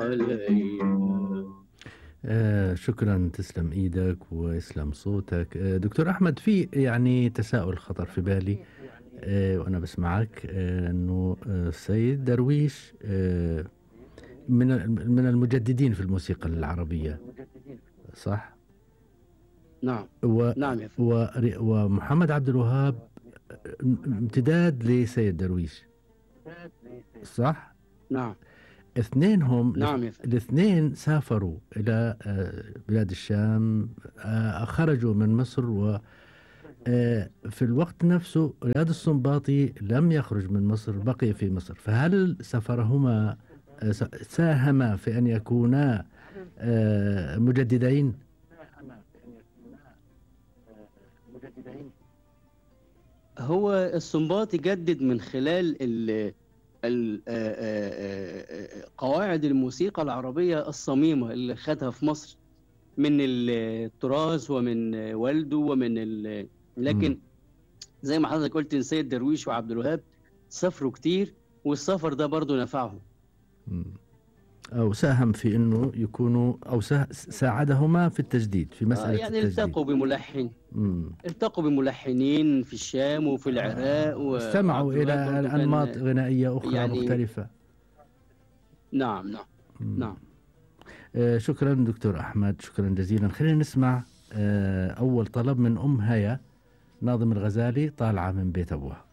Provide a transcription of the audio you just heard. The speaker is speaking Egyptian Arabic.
آه شكرا تسلم ايدك ويسلم صوتك آه دكتور احمد في يعني تساؤل خطر في بالي آه وانا بسمعك آه انه آه السيد درويش آه من من المجددين في الموسيقى العربيه صح؟ نعم و نعم يا و ومحمد عبد الوهاب امتداد لسيد درويش صح؟ نعم اثنينهم نعم يا فندم الاثنين سافروا إلى آه، بلاد الشام آه، خرجوا من مصر و آه، في الوقت نفسه رياض السنباطي لم يخرج من مصر بقي في مصر فهل سفرهما ساهما في أن يكونا مجددين هو السنباطي جدد من خلال ال ال- آه، آه، آه، قواعد الموسيقى العربية الصميمة اللي خدها في مصر من التراث ومن والده ومن ال... لكن زي ما حضرتك قلت إن سيد درويش وعبد الوهاب سافروا كتير والسفر ده برضو نفعهم مم. أو ساهم في أنه يكونوا أو سا- ساعدهما في التجديد في آه، مسألة يعني التجديد التقوا بملحن مم. التقوا بملحنين في الشام وفي العراق و... استمعوا وعبد إلى الوهاب برضو كان- أنماط غنائية أخرى يعني- مختلفة نعم نعم مم. نعم آه، شكرا دكتور أحمد شكرا جزيلا خلينا نسمع آه، أول طلب من أم هيا ناظم الغزالي طالعة من بيت أبوها